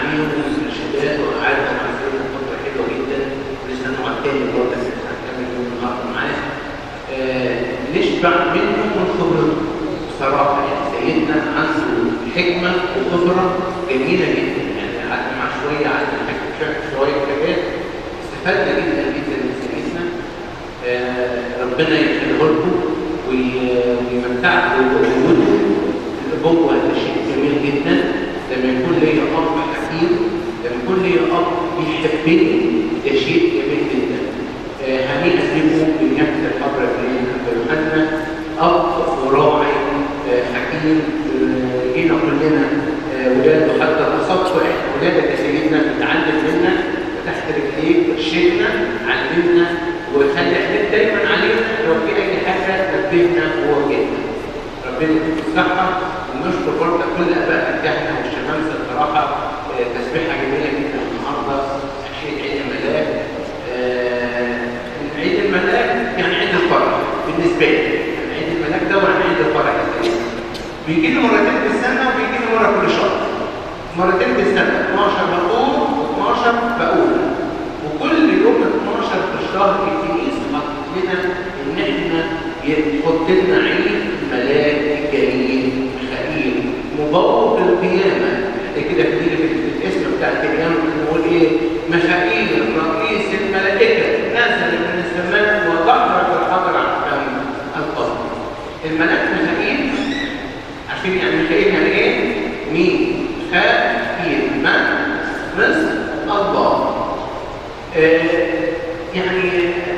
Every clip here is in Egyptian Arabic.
عليهم الارشادات وقعدنا مع سيدنا فتره حلوه جدا ولسه هنقعد تاني برضه بس هنكمل يوم النهارده معاه آه، نشبع منه من خبرته بصراحه يعني سيدنا عنده حكمه وخبره جميله جدا يعني قعدنا مع شويه قعدنا نحكي شويه حاجات استفدنا جدا جدا من سيدنا آه، ربنا يخليه لكم وي- ويمتعكم بوجوده الأبوة ده شيء جميل جدا لما يكون ليا أب حكيم لما يكون ليا أب بيحبني ده شيء جميل جدا آه، هنيئا بكم بنعمة الحضرة الكريمة أبا يوحنا أب وراعي آه، حكيم آه، جينا كلنا آه، ولاده حتى الأصدقاء إحنا ولادك يا سيدنا بنتعلم منك تحت رجليك ارشدنا علمنا وخلي عينيك دايما علينا لو في اي حاجه نبهنا ووجهنا ربنا يديك الصحه ونشكر برضه كل اباء الجهنه والشمامسه الصراحه آه، تسبيحه جميله جدا النهارده عيد عيد الملاك آه، عيد الملاك يعني عيد الفرح بالنسبه لي يعني عيد الملاك ده يعني عيد الفرح يا سيدي بيجي لي مرتين في السنه وبيجي لي مره كل شهر مرتين في السنه 12 بقول و12 بقول وكل يوم 12 في الشهر الكنيسه حطت لنا ان احنا يحط لنا عيد ملاك الجليل ميخائيل مبوق القيامه احنا كده كتير في الاسم بتاع القيامه بنقول ايه ميخائيل رئيس الملائكه نزل من السماء وظهر في الحضر عن القبر الملاك ميخائيل عارفين يعني ميخائيل يعني ايه؟ مين؟ خائل من؟ مصر الله آه، يعني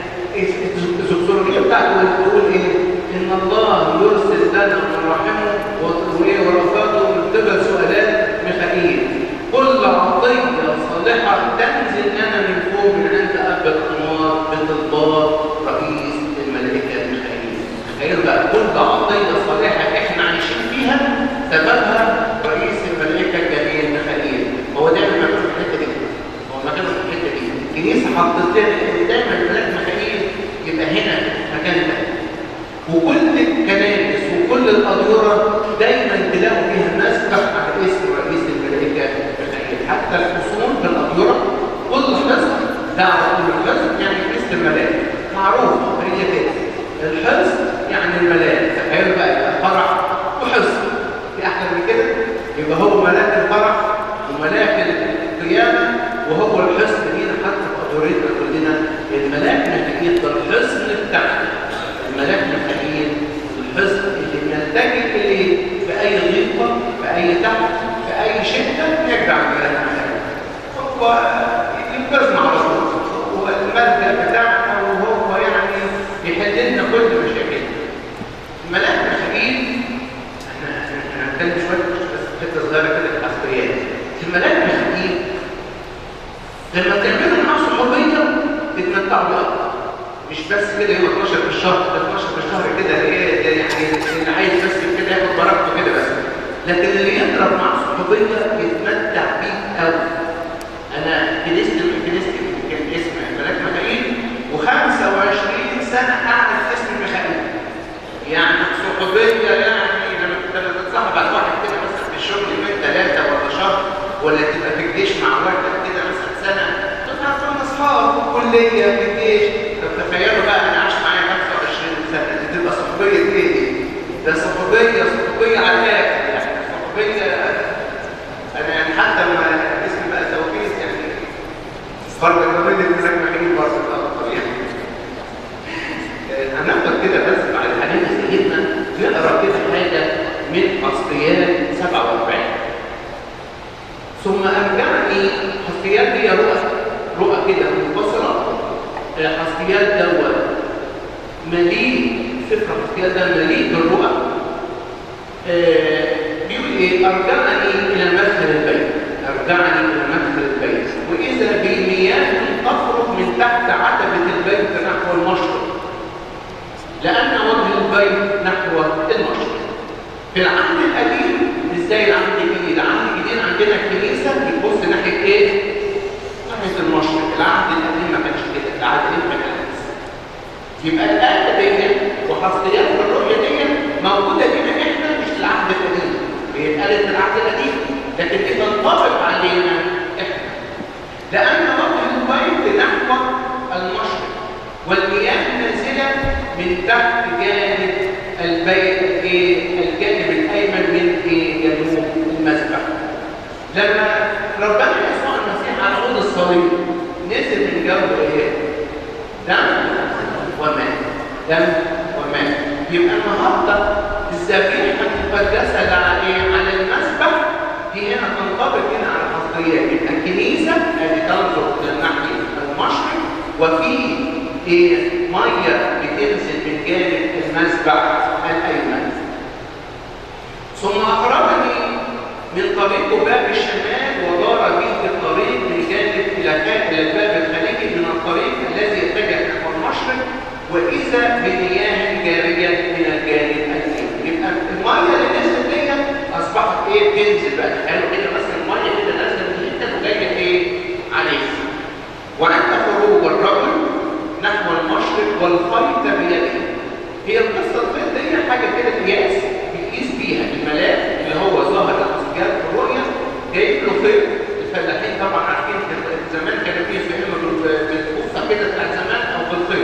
الزوجية بتاعته بتقول ايه؟ ان الله يرسل لنا مراحمه وإيه ورفاته من قبل سؤالات ميخائيل كل عطية صالحة تنزل لنا من فوق من عند أب الأنوار بطلبات رئيس الملائكة ميخائيل تخيل بقى كل عطية صالحة احنا عايشين فيها سببها رئيس الملائكة الجليل ميخائيل هو دايما مكتوب في الحتة دي هو مكانه في الحتة دي الكنيسة حطت لنا ان دايما الملاك ميخائيل يبقى هنا مكان ده وكل الكنائس وكل الأديرة دايما تلاقوا فيها مسبح على اسم رئيس الملائكة ميخائيل حتى الحصون في الأديرة كل حصن دعوة الحصن يعني اسم الملاك معروف هي كده الحصن يعني الملاك تخيل بقى يبقى فرح وحصن في أحلى من كده يبقى هو ملاك الفرح وملاك القيامة وهو الحصن لينا حتى في أدورتنا كلنا الملاك ميخائيل ده الحصن بتاعنا الملاك ميخائيل الحصن اللي بنلتجئ إليه في أي ضيقة في أي تعب في أي شدة يرجع الملاك ميخائيل هو ينقذنا على طول هو الملجأ بتاعنا وهو يعني يحل لنا كل مشاكلنا الملاك ميخائيل احنا احنا هنتكلم شويه بس حته صغيره كده في الحساسيات الملاك ميخائيل لما تعملوا معاه صحوبيه تتمتعوا بيه اكتر مش بس كده يوم 12 في الشهر ده 12 في الشهر كده ايه ده يعني اللي عايز بس كده ياخد بركته كده بس لكن اللي يضرب معاه صحوبيه يتمتع بيه قوي انا كنيست كنيست كان اسم الملاك ميخائيل و25 سنه اعرف اسم ميخائيل يعني صحوبيه يعني لما كنت بتتصاحب على واحد كده مثلا في الشغل يومين ثلاثه ولا شهر ولا تبقى في الجيش مع واحد كده مثلا سنه تبقى كنا اصحاب كليه في الجيش طب تخيلوا بقى انا عايش معايا 25 سنه دي تبقى صحوبيه ايه دي؟ ده صحوبيه صحوبيه على الاخر يعني صحوبيه انا يعني حتى لما اسمي بقى توفيق يعني برضه كمان الملاك مخيل برضه اكتر يعني هناخد كده بس بعد حديث سيدنا نقرا كده حاجه من حصريات 47 ثم ارجعني حصريات دي رؤى رؤى كده منفصله حصريات دوت مليء سفر حصريات ده مليء بالرؤى آه، بيقول ايه ارجعني الى مدخل البيت ارجعني الى مدخل البيت واذا بمياه تخرج من تحت عتبه البيت نحو المشرق لأن وجه البيت نحو المشرق. في العهد القديم ازاي العهد الجديد؟ العهد الجديد عندنا الكنيسة بتبص ناحية ايه؟ ناحية المشرق، العهد القديم ما كانش كده، العهد القديم كان العكس. يبقى الآية دي وحصريات الرؤية دي موجودة لنا احنا مش العهد القديم. هي اتقالت في العهد القديم لكن دي تنطبق علينا لأن وجه البيت نحو المشرق والمياه نازلة من تحت جانب البيت إيه؟ الجانب الأيمن من إيه؟ جنوب المسبح لما ربنا يسوع المسيح على عود الصليب نزل من جو إيه؟ دم وماء دم وماء يبقى النهارده الذبيحه المقدسه اللي على ايه؟ على المسبح دي هنا تنطبق هنا على حصريات يبقى الكنيسه اللي تنظر الى الناحيه المشرق وفي ايه؟ ميه بتنزل من جانب المسبح الايمن ثم اخرجني من طريق باب الشمال ودار بي في الطريق من جانب الى الى الباب الخارجي من الطريق الذي يتجه نحو المشرق واذا بمياه جاريه من الجانب الايمن يبقى الميه اللي نزلت دي اصبحت ايه بتنزل بقى تخيلوا كده مثلا الميه كده نازله من حته وجايه ايه عليك وعند خروج الرجل نحو المشرق والخيط بيده هي القصه الخيط دي حاجه كده قياس بيقيس بيها الملاك اللي هو ظاهر الاشجار في الرؤيه جايب له خيط الفلاحين طبعا عارفين زمان كانوا بيفهموا بالقصه كده بتاع زمان او بالخيط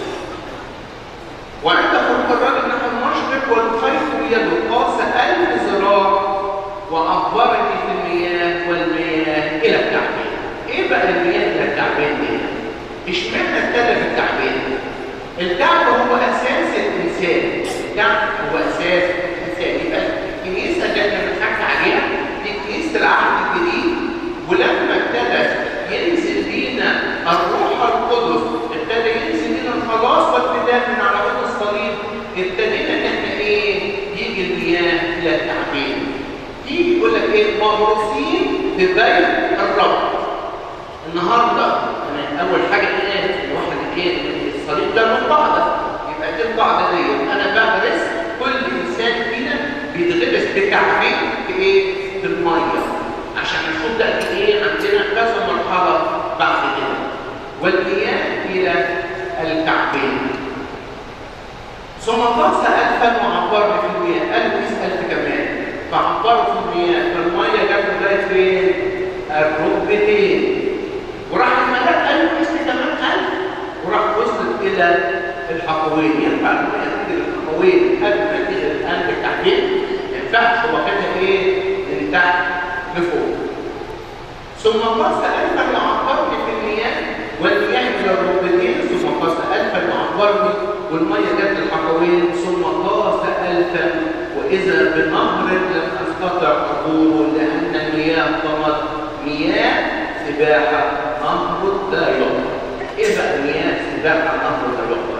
وعند خروج الرجل نحو المشرق والخيط بيده قاس ألف ذراع وعبرني في المياه والمياه إلى الكعبين. إيه بقى المياه إلى الكعبين دي؟ اشمعنى ابتدى بالكعبين؟ الكعب هو أساس الإنسان، الكعب هو أساس الإنسان، يبقى الكنيسة اللي احنا بنحكي عليها دي كنيسة العهد الجديد ولما ابتدى ينزل بينا الروح القدس ابتدى ينزل بينا الخلاص وابتداء من على وجه الصليب ابتدينا ان احنا ايه يجي المياه الى التعبين تيجي يقول لك ايه موروثين ببيت الرب النهارده انا اول حاجه ايه الواحد ايه الصليب ده من قاعده يبقى دي القاعده دي انا بدرس كل انسان فينا بيتغرس بكعبين في ايه في الميه عشان نشوف ده ايه عندنا كذا مرحله بعد كده والمياه الى الكعبين ثم قاس ألفا وعبرني في المياه ألف ألف كمان فعبروا في المياه فالمية جت لغاية فين؟ الركبتين وراح الملاك قال له قيس كمان ألف وراح وصلت إلى الحقوين ينفع المية تنزل الحقوين قبل ما تنزل القلب التحتين ما ينفعش واخدها إيه؟ من تحت لفوق ثم قاس ألفا وعبرني في المياه والمياه إلى الركبتين ثم قاس ألفا وعبرني والمية جت الحقوين ثم قاس ألفا وإذا بنهر لم أستطع عبوره لأن المياه قامت مياه سباحة نهر لا يقطع إيه بقى مياه سباحة نهر لا يقطع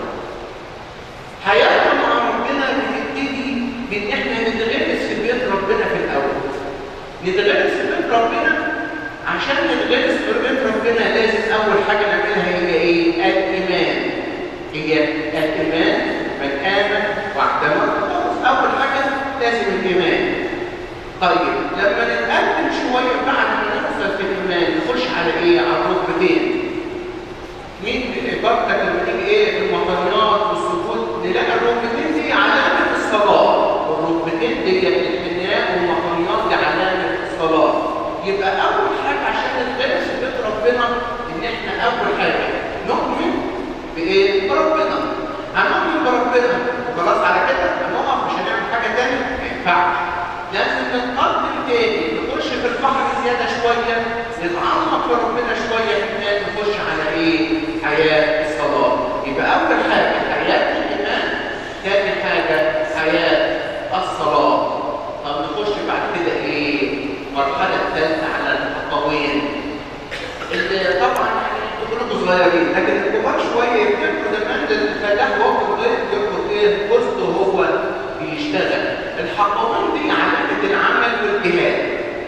حياتنا مع ربنا بتبتدي بإن إحنا نتغرس في بيت ربنا في الأول نتغرس في بيت ربنا عشان نتغرس في بيت ربنا لازم أول حاجة نعملها هي إيه؟ الإيمان هي الإيمان من آمن واعتمد خلاص أول حاجة لازم الإيمان طيب لما نتقدم شوية بعد ما نوصل في الإيمان نخش على إيه؟ على الركبتين مين برضك لما نيجي إيه في المطريات والسجود نلاقي الركبتين دي علامة الصلاة والركبتين دي الحناء والمطريات دي علامة الصلاة يبقى أول حاجة عشان نتغرس في بيت ربنا إن إحنا أول حاجة نؤمن بايه؟ بربنا. هنؤمن بربنا وخلاص على كده هنقف مش هنعمل حاجه ثانيه ما ينفعش. لازم نتقدم تاني نخش في البحر زياده شويه نتعمق في ربنا شويه كمان نخش على ايه؟ حياه الصلاه. يبقى اول حاجه حياه الايمان ثاني حاجه حياه الصلاه. طب نخش بعد كده ايه؟ المرحله الثالثه على الخطوين. اللي طبعا كلكم صغيرين لكن الكبار شويه يفتكروا زمان الفلاح وهو صغير يربط ايه وسطه وهو بيشتغل الحقوين دي علامه العمل والجهاد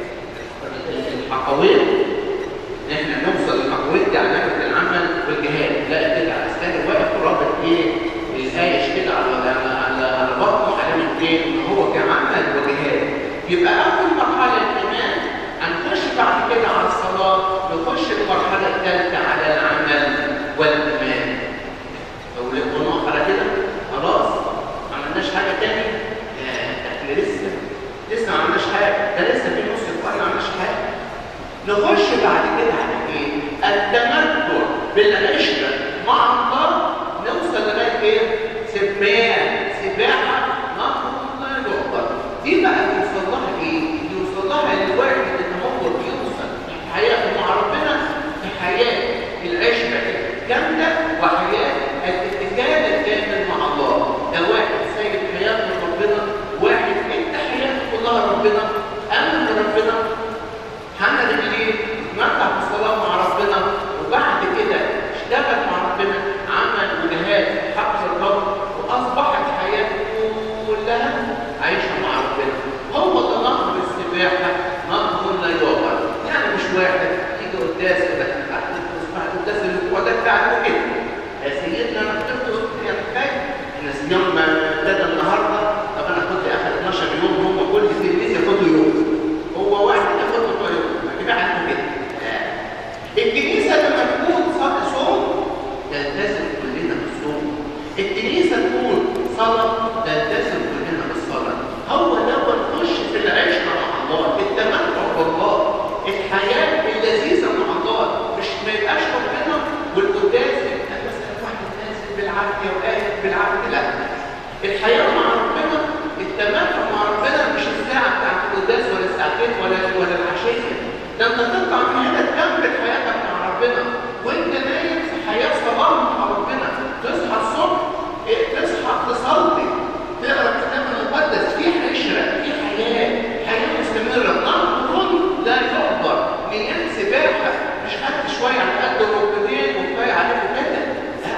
الحقوين ان احنا نوصل للحقوين دي علامه العمل والجهاد لا كده استاذ واقف ورابط ايه الهايش كده على على على بطنه علامه ايه ان هو كعمل وجهاد يبقى اول مرحله الايمان هنخش بعد كده على الصلاه نخش المرحله الثالثه على العمل والايمان لو نقف على كده خلاص ما عملناش حاجه تاني احنا لسه لسه ما عملناش حاجه ده لسه في نص القرن ما عملناش حاجه نخش بعد كده على ايه التمتع بالعشره مع الله نوصل لغايه ايه؟ سباح سباحه نهر لا يعبر دي بقى بيوصل لها ايه؟ بيوصل لها الواحد ان هو بيوصل في حياته مع ربنا في حياه العشره الكامله وحياه الاتكال الكامل مع الله ده واحد سايب حياته لربنا واحد انت حياتك كلها ربنا امن بربنا حمل رجليه اتمتع بالصلاه مع ربنا وبعد كده اشتغل مع ربنا عمل وجهاد في حق الرب واصبحت حياته كلها عايشه مع ربنا هو ده نهر السباحه نهر لا يعبر يعني مش واحد يجي قداس كده بعد قداس الاسبوع ده بتاعته كده يا سيدنا انا بتقول يا كفايه الناس يوم ما ابتدى النهارده طب انا كنت اخر 12 يوم هم كل تلميذ ياخدوا يوم هو واحد ياخد له يوم ما كده عنده كده الكنيسه لما تكون صوم تلتزم كلنا بالصوم الكنيسه تكون صلاه تلتزم كلنا بالصلاه هو ده نخش في العشره مع الله التمتع بالله الحياه اللذيذه مع الله مش ما يبقاش ربنا والقداس يبقى مثلا واحد نازل بالعافيه وقاعد بالعافيه لا الحياه مع ربنا التمتع مع ربنا مش الساعه بتاعت القداس ولا الساعتين ولا ولا العشيه ده انت تطلع من هنا تكمل حياتك مع ربنا وانت نايم في حياه صلاه مع ربنا تصحى الصبح إيه، تصحى تصلي تقرا الكتاب المقدس في عشره في حياه حياه مستمره نهر لا يعبر مياه سباحه مش خدت شويه على قد الركبتين وكفايه عليكم كده لا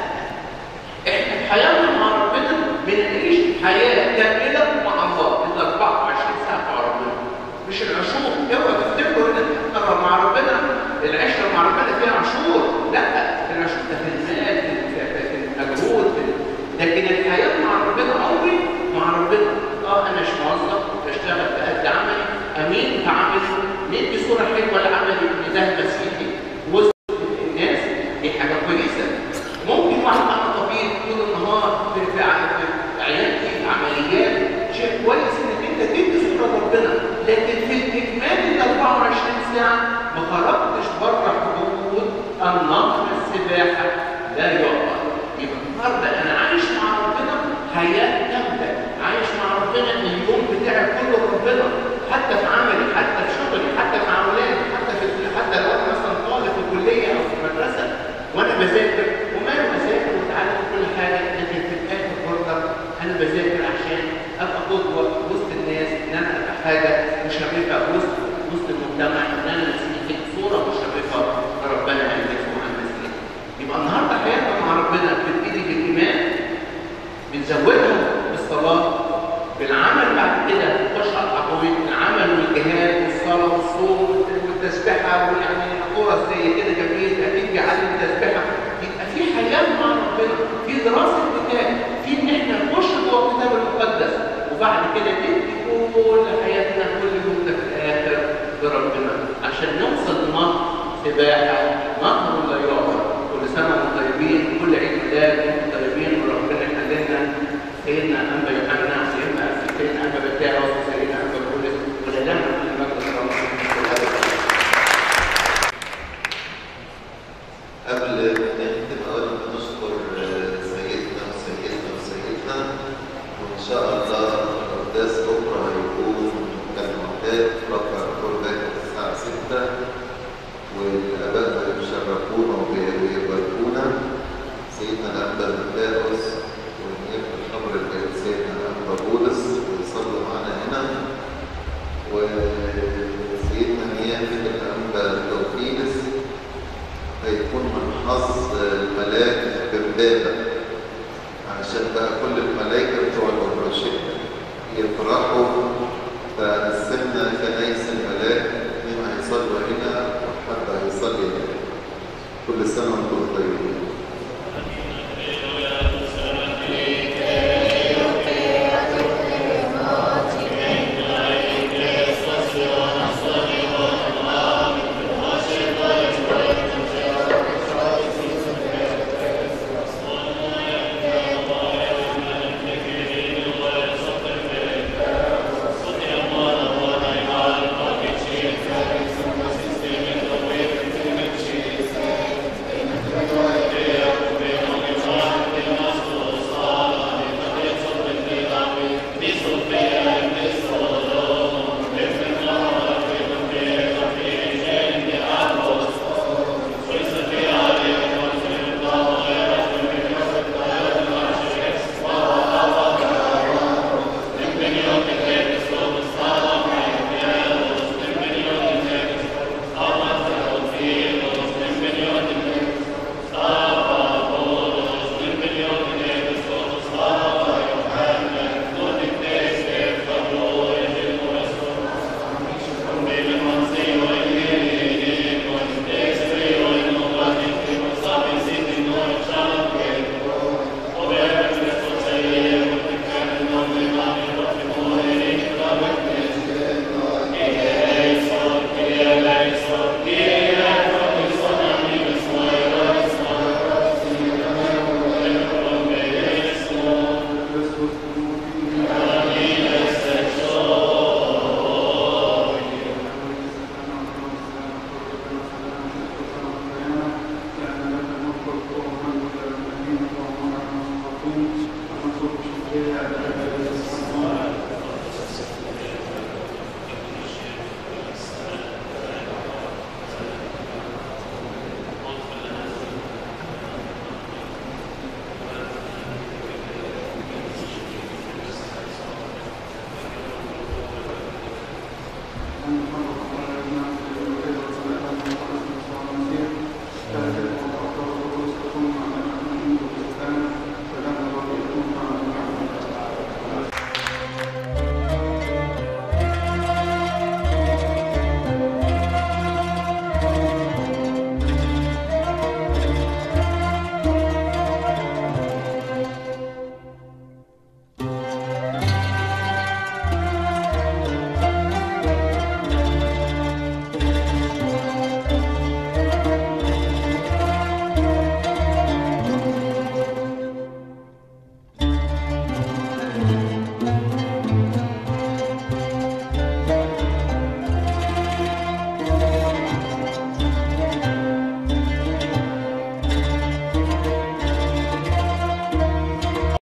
احنا في حياتنا مع ربنا بنعيش حياه كامله مع الله ال 24 ساعه مع ربنا مش العشور اوعوا تفتكروا ان احنا مع ربنا العشره مع ربنا فيها عشور لا العشور ده في المال في في- في المجهود في- لكن الحياه مع ربنا عمري مع ربنا اه انا مش موظف بشتغل بقد عملي امين في عملي ندي صوره حلوه لعملي ان ده مسيحي وسط الناس دي حاجه كويسه ممكن واحد عمل طبيب طول النهار في في ع- في عيادتي عمليات شيء كويس انك انت تدي صوره ربنا لكن في الاجمال ال 24 ساعه ما خرجتش بره حدود النهر السباحه لا يعبر يبقى النهارده انا عايش مع ربنا حياه كامله عايش مع ربنا اليوم بتاعي كله ربنا حتى في عملي حتى في شغلي حتى مع اولادي حتى في حتى لو انا مثلا طالب في الكليه او في المدرسه وانا بذاكر وماله بذاكر واتعلم كل حاجه لكن في الاخر برضه انا بذاكر عشان ابقى قدوه وسط الناس ان انا ابقى حاجه مشرفه وسط وسط المجتمع ان انا مسيحي صوره مشرفه لربنا قال يسوع المسيح يبقى النهارده حياتنا مع ربنا بتبتدي بالايمان بنزودها بالصلاه بالعمل بعد كده نخش على العقوبات العمل والجهاد والصلاه والصوم والتسبيحه ويعني فرص زي كده جميل اكيد بيعلم التسبيحه يبقى في حياه مع ربنا في دراسه كتاب في ان احنا نخش جوه الكتاب المقدس وبعد كده ندي كل حياتنا كل يومنا في الاخر بربنا عشان نوصل لنهر سباحه نهر لا يعبر كل سنه وانتم طيبين كل عيد ميلاد وانتم طيبين وربنا يخلينا سيدنا انبا يوحنا سيدنا سيدنا انبا بتاعه سيدنا انبا بولس ولنا كل المجد لله قبل ما نختم أولا بنشكر سيدنا وسيدنا وسيدنا وإن شاء الله القداس بكرة هيكون كالمعتاد رفع القربان الساعة 6 والآباء بيشرفونا ويباركونا سيدنا الأنبا متاوس ونيابة الحبر الجليل سيدنا الأنبا بولس ويصلوا معانا هنا وسيدنا نيافة الأنبا توفيلس هيكون من حظ الملاك بمبابة عشان بقى كل الملائكة بتوع الأوبراشية يفرحوا فقسمنا كنايس الملاك مين هيصلوا هنا وحد هيصلي هنا كل سنة وانتم